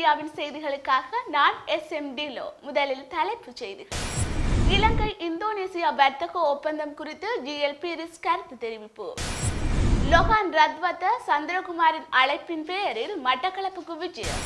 மீடியாவின் செய்திகளுக்காக நான் S M டிலோ முதலில் தலைப்புச் செய்திகள் இலங்கை இந்தோனேசியா வர்த்தக ஒப்பந்தம் குறித்து ஜிஎல் பீரிஸ் கருத்து தெரிவிப்பு லொஹான் ரத்வத்த சந்திரகுமாரின் அழைப்பின் பெயரில் மட்டக்களப்புக்கு விஜயம்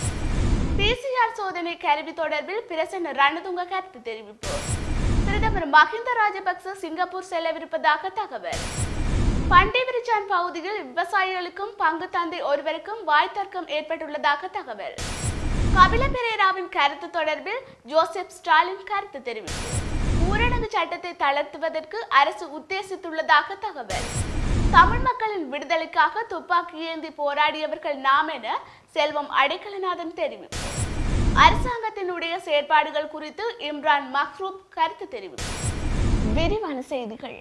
பிசிஆர் சோதனை கருவி தொடர்பில் பிரசன்ன ரணதுங்க கருத்து தெரிவிப்பு பிரதமர் மஹிந்த ராஜபக்ச சிங்கப்பூர் செல்லவிருப்பதாக தகவல் பண்டிவிரிச்சான் பகுதியில் விவசாயிகளுக்கும் பங்கு தந்தை ஒருவருக்கும் வாய் தர்க்கம் ஏற்பட்டுள்ளதாக தகவல் கபில பெரேராவின் கருத்து தொடர்பில் ஜோசப் ஸ்டாலின் கருத்து தெரிவிப்பு ஊரடங்கு சட்டத்தை தளர்த்துவதற்கு அரசு உத்தேசித்துள்ளதாக தகவல் தமிழ் மக்களின் விடுதலைக்காக துப்பாக்கி ஏந்தி போராடியவர்கள் நாம் என செல்வம் அடைக்கலநாதன் தெரிவிப்பு அரசாங்கத்தினுடைய செயற்பாடுகள் குறித்து இம்ரான் மஹ்ரூப் கருத்து தெரிவிப்பு விரிவான செய்திகள்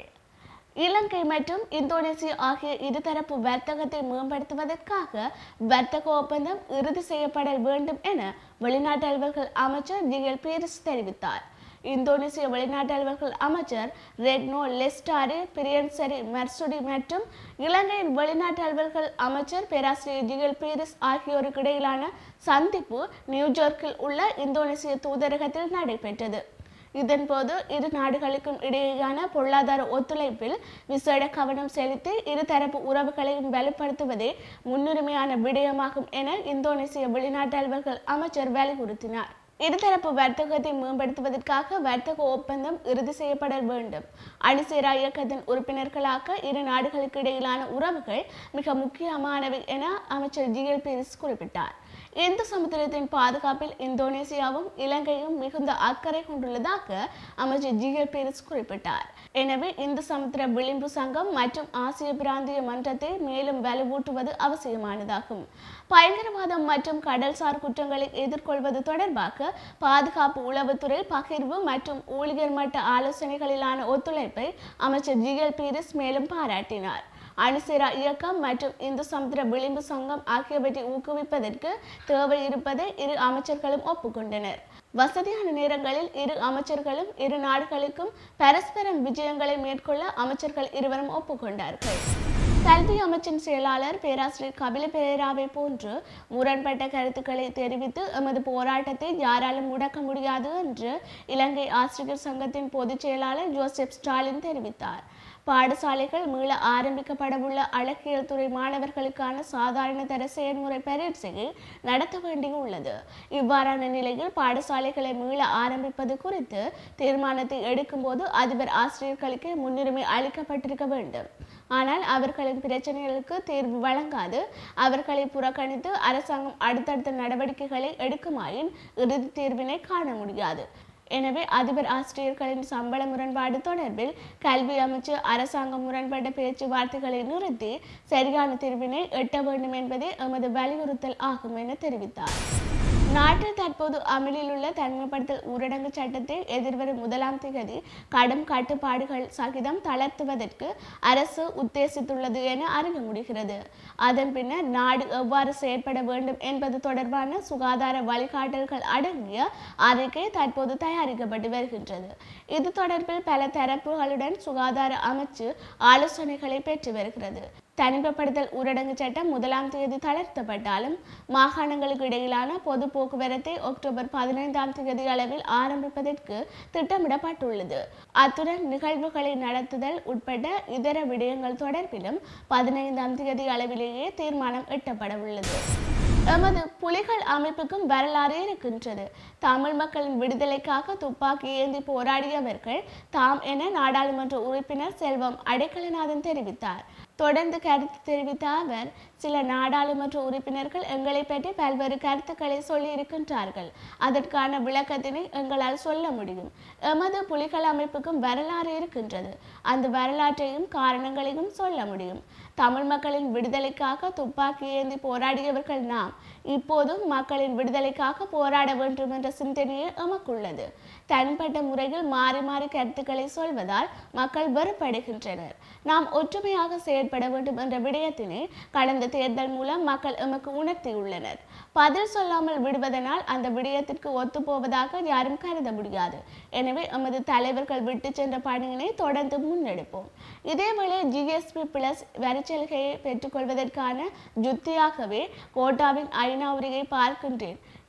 இலங்கை மற்றும் இந்தோனேசியா ஆகிய இருதரப்பு வர்த்தகத்தை மேம்படுத்துவதற்காக வர்த்தக ஒப்பந்தம் இறுதி செய்யப்பட வேண்டும் என வெளிநாட்டு அலுவல்கள் அமைச்சர் ஜிஎல் பீரிஸ் தெரிவித்தார் இந்தோனேசிய வெளிநாட்டு அலுவல்கள் அமைச்சர் ரெட்னோ லெஸ்டாரி பிரியன்சரி மெர்சுடி மற்றும் இலங்கையின் வெளிநாட்டு அலுவல்கள் அமைச்சர் பேராசிரியர் ஜிஎல் பீரிஸ் ஆகியோருக்கு இடையிலான சந்திப்பு நியூயார்க்கில் உள்ள இந்தோனேசிய தூதரகத்தில் நடைபெற்றது இதன்போது இரு நாடுகளுக்கும் இடையேயான பொருளாதார ஒத்துழைப்பில் விசேட கவனம் செலுத்தி இருதரப்பு உறவுகளையும் வலுப்படுத்துவதே முன்னுரிமையான விடயமாகும் என இந்தோனேசிய வெளிநாட்டு அலுவல்கள் அமைச்சர் வலியுறுத்தினார் இருதரப்பு வர்த்தகத்தை மேம்படுத்துவதற்காக வர்த்தக ஒப்பந்தம் இறுதி செய்யப்பட வேண்டும் அணிசேரா இயக்கத்தின் உறுப்பினர்களாக இரு நாடுகளுக்கு இடையிலான உறவுகள் மிக முக்கியமானவை என அமைச்சர் ஜிஎல் பீரிஸ் குறிப்பிட்டார் இந்து சமுத்திரத்தின் பாதுகாப்பில் இந்தோனேசியாவும் இலங்கையும் மிகுந்த அக்கறை கொண்டுள்ளதாக அமைச்சர் ஜிஎல் பீரிஸ் குறிப்பிட்டார் எனவே இந்து சமுத்திர விளிம்பு சங்கம் மற்றும் ஆசிய பிராந்திய மன்றத்தை மேலும் வலுவூட்டுவது அவசியமானதாகும் பயங்கரவாதம் மற்றும் கடல்சார் குற்றங்களை எதிர்கொள்வது தொடர்பாக பாதுகாப்பு உளவுத்துறை பகிர்வு மற்றும் ஊழியர் மட்ட ஆலோசனைகளிலான ஒத்துழைப்பை அமைச்சர் ஜிஎல் பீரிஸ் மேலும் பாராட்டினார் அணுசிரா இயக்கம் மற்றும் இந்து சமுத்திர விளிம்பு சங்கம் ஆகியவற்றை ஊக்குவிப்பதற்கு தேவை இருப்பதை இரு அமைச்சர்களும் ஒப்புக்கொண்டனர் வசதியான நேரங்களில் இரு அமைச்சர்களும் இரு நாடுகளுக்கும் பரஸ்பரம் விஜயங்களை மேற்கொள்ள அமைச்சர்கள் இருவரும் ஒப்புக்கொண்டார்கள் கல்வி அமைச்சின் செயலாளர் பேராசிரியர் கபில பெரேராவை போன்று முரண்பட்ட கருத்துக்களை தெரிவித்து எமது போராட்டத்தை யாராலும் முடக்க முடியாது என்று இலங்கை ஆசிரியர் சங்கத்தின் பொதுச் செயலாளர் ஜோசப் ஸ்டாலின் தெரிவித்தார் பாடசாலைகள் மீள ஆரம்பிக்கப்படவுள்ள அழகியல் துறை மாணவர்களுக்கான சாதாரண தர செயல்முறை பரீட்சையை நடத்த வேண்டியுள்ளது இவ்வாறான நிலையில் பாடசாலைகளை மீள ஆரம்பிப்பது குறித்து தீர்மானத்தை எடுக்கும்போது அதிபர் ஆசிரியர்களுக்கு முன்னுரிமை அளிக்கப்பட்டிருக்க வேண்டும் ஆனால் அவர்களின் பிரச்சனைகளுக்கு தீர்வு வழங்காது அவர்களை புறக்கணித்து அரசாங்கம் அடுத்தடுத்த நடவடிக்கைகளை எடுக்குமாயின் இறுதி தீர்வினை காண முடியாது எனவே அதிபர் ஆசிரியர்களின் சம்பள முரண்பாடு தொடர்பில் கல்வி அமைச்சு அரசாங்கம் முரண்பட்ட பேச்சுவார்த்தைகளை நிறுத்தி சரியான தீர்வினை எட்ட வேண்டும் என்பதே எமது வலியுறுத்தல் ஆகும் என தெரிவித்தார் நாட்டில் தற்போது அமலில் உள்ள தனிமைப்படுத்தல் ஊரடங்கு சட்டத்தை எதிர்வரும் முதலாம் திகதி கடும் கட்டுப்பாடுகள் சகிதம் தளர்த்துவதற்கு அரசு உத்தேசித்துள்ளது என அறிய முடிகிறது அதன் பின்னர் நாடு எவ்வாறு செயற்பட வேண்டும் என்பது தொடர்பான சுகாதார வழிகாட்டல்கள் அடங்கிய அறிக்கை தற்போது தயாரிக்கப்பட்டு வருகின்றது இது தொடர்பில் பல தரப்புகளுடன் சுகாதார அமைச்சு ஆலோசனைகளை பெற்று வருகிறது தனிமைப்படுத்தல் ஊரடங்கு சட்டம் முதலாம் தேதி தளர்த்தப்பட்டாலும் மாகாணங்களுக்கு இடையிலான பொது போக்குவரத்தை அக்டோபர் பதினைந்தாம் தேதி அளவில் ஆரம்பிப்பதற்கு திட்டமிடப்பட்டுள்ளது அத்துடன் நிகழ்வுகளை நடத்துதல் உட்பட்ட இதர விடயங்கள் தொடர்பிலும் பதினைந்தாம் தேதி அளவிலேயே தீர்மானம் எட்டப்பட உள்ளது எமது புலிகள் அமைப்புக்கும் வரலாறு இருக்கின்றது தமிழ் மக்களின் விடுதலைக்காக துப்பாக்கி ஏந்தி போராடியவர்கள் தாம் என நாடாளுமன்ற உறுப்பினர் செல்வம் அடைக்கலநாதன் தெரிவித்தார் தொடர்ந்து கருத்து தெரிவித்த அவர் சில நாடாளுமன்ற உறுப்பினர்கள் எங்களை பற்றி பல்வேறு கருத்துக்களை சொல்லி இருக்கின்றார்கள் அதற்கான விளக்கத்தினை எங்களால் சொல்ல முடியும் எமது புலிகள் அமைப்புக்கும் வரலாறு இருக்கின்றது அந்த வரலாற்றையும் காரணங்களையும் சொல்ல முடியும் தமிழ் மக்களின் விடுதலைக்காக துப்பாக்கி ஏந்தி போராடியவர்கள் நாம் இப்போதும் மக்களின் விடுதலைக்காக போராட வேண்டும் என்ற சிந்தனையே எமக்குள்ளது தனிப்பட்ட முறையில் மாறி மாறி கருத்துக்களை சொல்வதால் மக்கள் வெறுப்படைகின்றனர் நாம் ஒற்றுமையாக செயற்பட வேண்டும் என்ற விடயத்தினை கடந்த தேர்தல் மூலம் மக்கள் எமக்கு உணர்த்தியுள்ளனர் பதில் சொல்லாமல் விடுவதனால் அந்த விடயத்திற்கு ஒத்துப்போவதாக யாரும் கருத முடியாது எனவே எமது தலைவர்கள் விட்டு சென்ற பணியினை தொடர்ந்து முன்னெடுப்போம் இதேவேளை ஜிஎஸ்பி பிளஸ் வரிச்சலுகையை பெற்றுக்கொள்வதற்கான ஜுத்தியாகவே கோட்டாவின் ஐநா உரையை பார்க்கின்றேன்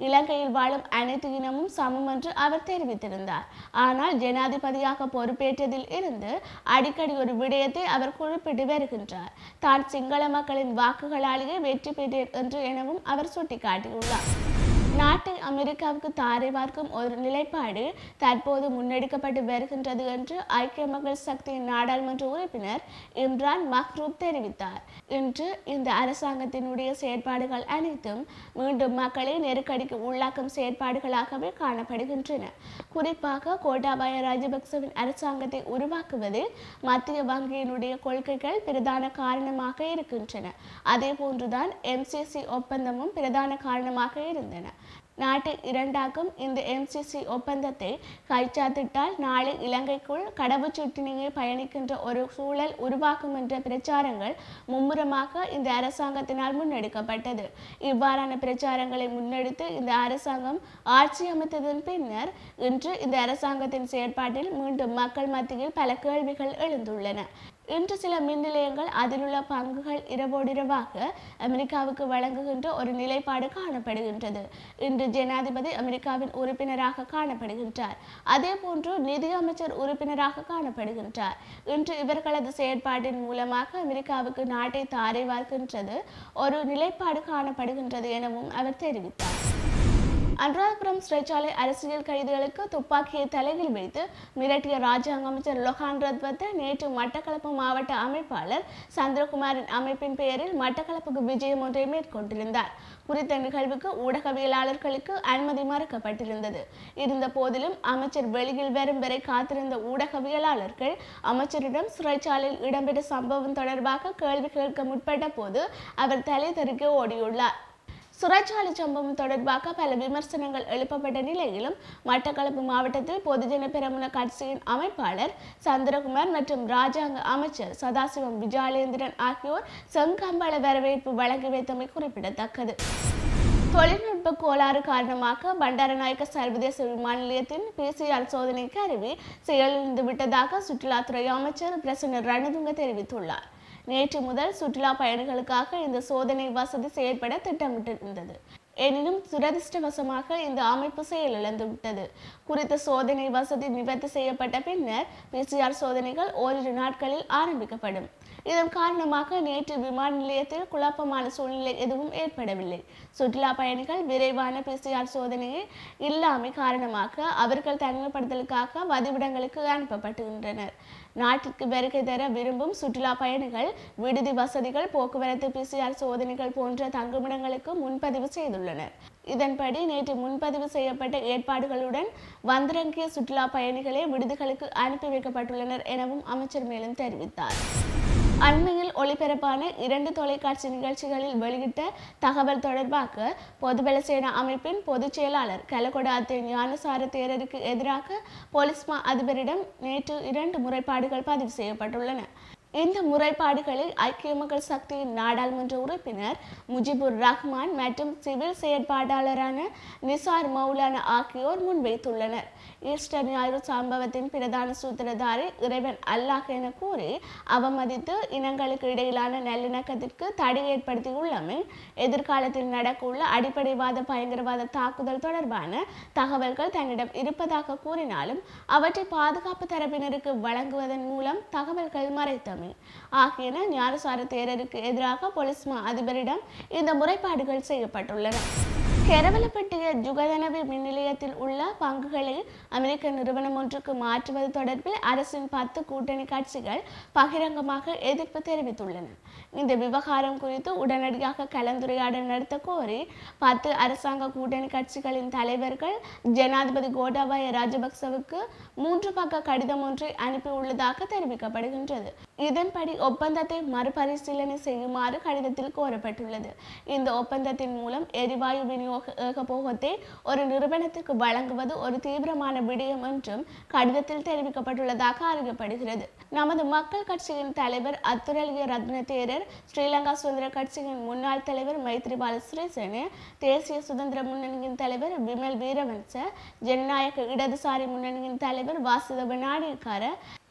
இலங்கையில் வாழும் அனைத்து இனமும் சமம் என்று அவர் தெரிவித்திருந்தார் ஆனால் ஜனாதிபதியாக பொறுப்பேற்றதில் இருந்து அடிக்கடி ஒரு விடயத்தை அவர் குறிப்பிட்டு வருகின்றார் தான் சிங்கள மக்களின் வாக்குகளாலேயே வெற்றி பெற்றேன் என்று எனவும் அவர் சுட்டிக்காட்டியுள்ளார் நாட்டை அமெரிக்காவுக்கு தாரை பார்க்கும் ஒரு நிலைப்பாடு தற்போது முன்னெடுக்கப்பட்டு வருகின்றது என்று ஐக்கிய மக்கள் சக்தியின் நாடாளுமன்ற உறுப்பினர் இம்ரான் மக்ரூப் தெரிவித்தார் இன்று இந்த அரசாங்கத்தினுடைய செயற்பாடுகள் அனைத்தும் மீண்டும் மக்களை நெருக்கடிக்கு உள்ளாக்கும் செயற்பாடுகளாகவே காணப்படுகின்றன குறிப்பாக கோட்டாபாய ராஜபக்சவின் அரசாங்கத்தை உருவாக்குவதில் மத்திய வங்கியினுடைய கொள்கைகள் பிரதான காரணமாக இருக்கின்றன அதே போன்றுதான் எம்சிசி ஒப்பந்தமும் பிரதான காரணமாக இருந்தன நாட்டை இரண்டாக்கும் இந்த எம்சிசி ஒப்பந்தத்தை கைச்சாத்திட்டால் நாளை இலங்கைக்குள் கடவுச்சொட்டினையை பயணிக்கின்ற ஒரு சூழல் உருவாக்கும் என்ற பிரச்சாரங்கள் மும்முரமாக இந்த அரசாங்கத்தினால் முன்னெடுக்கப்பட்டது இவ்வாறான பிரச்சாரங்களை முன்னெடுத்து இந்த அரசாங்கம் ஆட்சி அமைத்ததன் பின்னர் இன்று இந்த அரசாங்கத்தின் செயற்பாட்டில் மீண்டும் மக்கள் மத்தியில் பல கேள்விகள் எழுந்துள்ளன இன்று சில மின் நிலையங்கள் அதிலுள்ள பங்குகள் இரவோடிரவாக அமெரிக்காவுக்கு வழங்குகின்ற ஒரு நிலைப்பாடு காணப்படுகின்றது இன்று ஜனாதிபதி அமெரிக்காவின் உறுப்பினராக காணப்படுகின்றார் அதே போன்று நிதி அமைச்சர் உறுப்பினராக காணப்படுகின்றார் இன்று இவர்களது செயற்பாட்டின் மூலமாக அமெரிக்காவுக்கு நாட்டை தாரை வார்க்கின்றது ஒரு நிலைப்பாடு காணப்படுகின்றது எனவும் அவர் தெரிவித்தார் அனுராதபுரம் சிறைச்சாலை அரசியல் கைதிகளுக்கு துப்பாக்கியை தலையில் வைத்து மிரட்டிய ராஜாங்க அமைச்சர் லொஹான் ரத்வத்தை நேற்று மட்டக்களப்பு மாவட்ட அமைப்பாளர் சந்திரகுமாரின் அமைப்பின் பெயரில் மட்டக்களப்புக்கு விஜயம் ஒன்றை மேற்கொண்டிருந்தார் குறித்த நிகழ்வுக்கு ஊடகவியலாளர்களுக்கு அனுமதி மறுக்கப்பட்டிருந்தது இருந்த போதிலும் அமைச்சர் வெளியில் வரும் வரை காத்திருந்த ஊடகவியலாளர்கள் அமைச்சரிடம் சிறைச்சாலையில் இடம்பெற்ற சம்பவம் தொடர்பாக கேள்வி கேட்க முற்பட்ட போது அவர் தலை தெறிக்க ஓடியுள்ளார் சுரச்சாலை சம்பவம் தொடர்பாக பல விமர்சனங்கள் எழுப்பப்பட்ட நிலையிலும் மட்டக்களப்பு மாவட்டத்தில் பொதுஜன பெரமுன கட்சியின் அமைப்பாளர் சந்திரகுமார் மற்றும் ராஜாங்க அமைச்சர் சதாசிவம் விஜயாலேந்திரன் ஆகியோர் செங்கம்பள வரவேற்பு வழங்கி வைத்தமை குறிப்பிடத்தக்கது தொழில்நுட்ப கோளாறு காரணமாக பண்டாரநாயக்க சர்வதேச விமான நிலையத்தின் பிசிஆர் சோதனை கருவி செயலிழந்து விட்டதாக சுற்றுலாத்துறை அமைச்சர் பிரசன்ன ரணதுங்க தெரிவித்துள்ளார் நேற்று முதல் சுற்றுலா பயணிகளுக்காக இந்த சோதனை வசதி செயற்பட திட்டமிட்டிருந்தது எனினும் துரதிர்ஷ்டவசமாக இந்த அமைப்பு செயலிழந்து விட்டது குறித்த சோதனை வசதி நிவர்த்தி செய்யப்பட்ட பின்னர் பிசிஆர் சோதனைகள் ஓரிரு நாட்களில் ஆரம்பிக்கப்படும் இதன் காரணமாக நேற்று விமான நிலையத்தில் குழப்பமான சூழ்நிலை எதுவும் ஏற்படவில்லை சுற்றுலா பயணிகள் விரைவான பிசிஆர் சோதனையை இல்லாமை காரணமாக அவர்கள் தனிமைப்படுத்தலுக்காக வதிவிடங்களுக்கு அனுப்பப்பட்டுகின்றனர் நாட்டிற்கு வருகை தர விரும்பும் சுற்றுலா பயணிகள் விடுதி வசதிகள் போக்குவரத்து பிசிஆர் சோதனைகள் போன்ற தங்குமிடங்களுக்கு முன்பதிவு செய்துள்ளனர் இதன்படி நேற்று முன்பதிவு செய்யப்பட்ட ஏற்பாடுகளுடன் வந்திறங்கிய சுற்றுலா பயணிகளே விடுதிகளுக்கு அனுப்பி வைக்கப்பட்டுள்ளனர் எனவும் அமைச்சர் மேலும் தெரிவித்தார் அண்மையில் ஒளிபரப்பான இரண்டு தொலைக்காட்சி நிகழ்ச்சிகளில் வெளியிட்ட தகவல் தொடர்பாக பொதுபல சேனா அமைப்பின் பொதுச் செயலாளர் கலகொட அத்தை ஞானசார தேரருக்கு எதிராக போலீஸ் மா அதிபரிடம் நேற்று இரண்டு முறைப்பாடுகள் பதிவு செய்யப்பட்டுள்ளன இந்த முறைப்பாடுகளை ஐக்கிய மக்கள் சக்தியின் நாடாளுமன்ற உறுப்பினர் முஜிபுர் ரஹ்மான் மற்றும் சிவில் செயற்பாட்டாளரான நிசார் மௌலானா ஆகியோர் முன்வைத்துள்ளனர் ஈஸ்டர் ஞாயிறு சம்பவத்தின் பிரதான சூத்திரதாரி இறைவன் அல்லாஹ் என கூறி அவமதித்து இனங்களுக்கு இடையிலான நல்லிணக்கத்திற்கு தடை ஏற்படுத்தியுள்ளமை எதிர்காலத்தில் நடக்கவுள்ள அடிப்படைவாத பயங்கரவாத தாக்குதல் தொடர்பான தகவல்கள் தன்னிடம் இருப்பதாக கூறினாலும் அவற்றை பாதுகாப்பு தரப்பினருக்கு வழங்குவதன் மூலம் தகவல்கள் மறைத்தமை ஆகியன ஞானசார தேரருக்கு எதிராக போலீஸ் மா அதிபரிடம் இந்த முறைப்பாடுகள் செய்யப்பட்டுள்ளன கெரவலப்பட்டிய ஜுகதனவி மின் நிலையத்தில் உள்ள பங்குகளை அமெரிக்க நிறுவனம் ஒன்றுக்கு மாற்றுவது தொடர்பில் அரசின் பத்து கூட்டணி கட்சிகள் பகிரங்கமாக எதிர்ப்பு தெரிவித்துள்ளன இந்த விவகாரம் குறித்து உடனடியாக கலந்துரையாடல் நடத்த கோரி பத்து அரசாங்க கூட்டணி கட்சிகளின் தலைவர்கள் ஜனாதிபதி கோட்டாபாய ராஜபக்சவுக்கு மூன்று பக்க கடிதம் ஒன்றை அனுப்பியுள்ளதாக தெரிவிக்கப்படுகின்றது இதன்படி ஒப்பந்தத்தை மறுபரிசீலனை செய்யுமாறு கடிதத்தில் கோரப்பட்டுள்ளது இந்த ஒப்பந்தத்தின் மூலம் எரிவாயு விநியோக ஏகபோகத்தை ஒரு நிறுவனத்துக்கு வழங்குவது ஒரு தீவிரமான விடயம் என்றும் கடிதத்தில் தெரிவிக்கப்பட்டுள்ளதாக அறியப்படுகிறது நமது மக்கள் கட்சியின் தலைவர் அத்துரலிய ரத்ன தேரர் ஸ்ரீலங்கா சுதந்திர கட்சியின் முன்னாள் தலைவர் மைத்ரிபால சிறிசேன தேசிய சுதந்திர முன்னணியின் தலைவர் விமல் வீரவன்ச ஜனநாயக இடதுசாரி முன்னணியின் தலைவர் வாசுதவ நாணயக்கார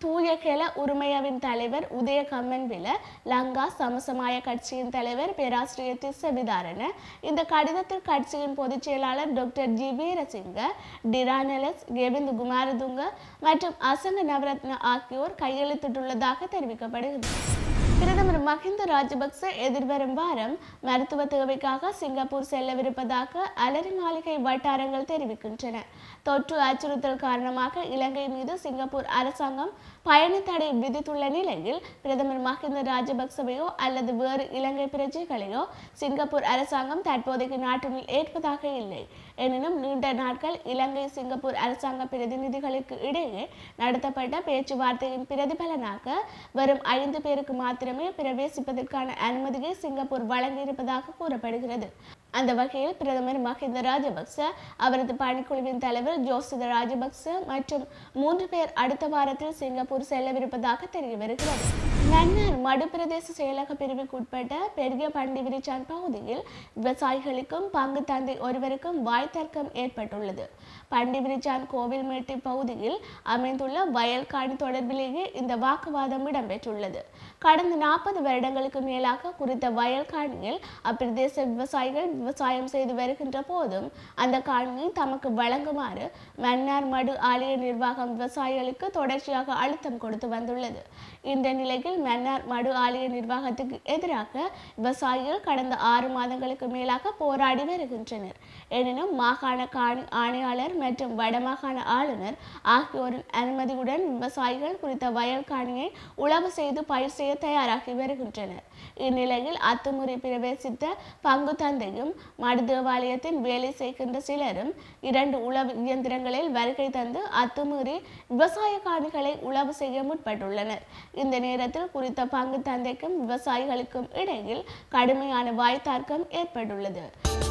தூயகெல உரிமையவின் தலைவர் உதய கம்மன்பில லங்கா சமசமாய கட்சியின் தலைவர் பேராசிரியர் திஸ்ஸ விதாரண இந்த கடிதத்தில் கட்சியின் பொதுச் செயலாளர் டாக்டர் ஜி வீரசிங்க டிரானலஸ் கெவிந்த் குமாரதுங்க மற்றும் அசங்க நவரத்ன ஆகியோர் கையெழுத்திட்டுள்ளதாக தெரிவிக்கப்படுகிறது பிரதமர் மஹிந்த ராஜபக்ச எதிர்வரும் வாரம் மருத்துவ தேவைக்காக சிங்கப்பூர் செல்லவிருப்பதாக அலரி மாளிகை வட்டாரங்கள் தெரிவிக்கின்றன தொற்று அச்சுறுத்தல் காரணமாக இலங்கை மீது சிங்கப்பூர் அரசாங்கம் பயண தடை விதித்துள்ள நிலையில் பிரதமர் மஹிந்த ராஜபக்சவையோ அல்லது வேறு இலங்கை பிரஜைகளையோ சிங்கப்பூர் அரசாங்கம் தற்போதைக்கு நாட்டில் ஏற்பதாக இல்லை எனினும் நீண்ட நாட்கள் இலங்கை சிங்கப்பூர் அரசாங்க பிரதிநிதிகளுக்கு இடையே நடத்தப்பட்ட பேச்சுவார்த்தையின் பிரதிபலனாக வரும் ஐந்து பேருக்கு மாத்திரமே பிரவேசிப்பதற்கான அனுமதியை சிங்கப்பூர் வழங்கியிருப்பதாக கூறப்படுகிறது அந்த வகையில் பிரதமர் மஹிந்த ராஜபக்ச அவரது பணிக்குழுவின் தலைவர் ஜோசித ராஜபக்ச மற்றும் மூன்று பேர் அடுத்த வாரத்தில் சிங்கப்பூர் செல்லவிருப்பதாக தெரிய வருகிறது மன்னார் மடு பிரதேச செயலக பிரிவுக்கு உட்பட்ட பெரிய பண்டிவிரிச்சான் பகுதியில் விவசாயிகளுக்கும் பங்கு தந்தை ஒருவருக்கும் வாய் தர்க்கம் ஏற்பட்டுள்ளது பண்டிவிரிச்சான் கோவில்மேட்டு பகுதியில் அமைந்துள்ள வயல் காணி தொடர்பிலேயே இந்த வாக்குவாதம் இடம்பெற்றுள்ளது கடந்த நாற்பது வருடங்களுக்கு மேலாக குறித்த வயல் காணியில் அப்பிரதேச விவசாயிகள் விவசாயம் செய்து வருகின்ற போதும் அந்த காணியை தமக்கு வழங்குமாறு மன்னார் மடு ஆலய நிர்வாகம் விவசாயிகளுக்கு தொடர்ச்சியாக அழுத்தம் கொடுத்து வந்துள்ளது இந்த நிலையில் மன்னார் மடு ஆலய நிர்வாகத்துக்கு எதிராக விவசாயிகள் கடந்த ஆறு மாதங்களுக்கு மேலாக போராடி வருகின்றனர் எனினும் மாகாண காணி ஆணையாளர் மற்றும் வடமாகாண ஆளுநர் ஆகியோரின் அனுமதியுடன் விவசாயிகள் குறித்த வயல் காணியை உழவு செய்து பயிர் செய்ய தயாராகி வருகின்றனர் இந்நிலையில் அத்துமுறை பிரவேசித்த பங்கு தந்தையும் மடு தேவாலயத்தின் வேலை செய்கின்ற சிலரும் இரண்டு உழவு இயந்திரங்களில் வருகை தந்து அத்துமீறி விவசாய காணிகளை உழவு செய்ய முற்பட்டுள்ளனர் இந்த நேரத்தில் குறித்த பங்கு தந்தைக்கும் விவசாயிகளுக்கும் இடையில் கடுமையான வாய்த்தார்க்கம் ஏற்பட்டுள்ளது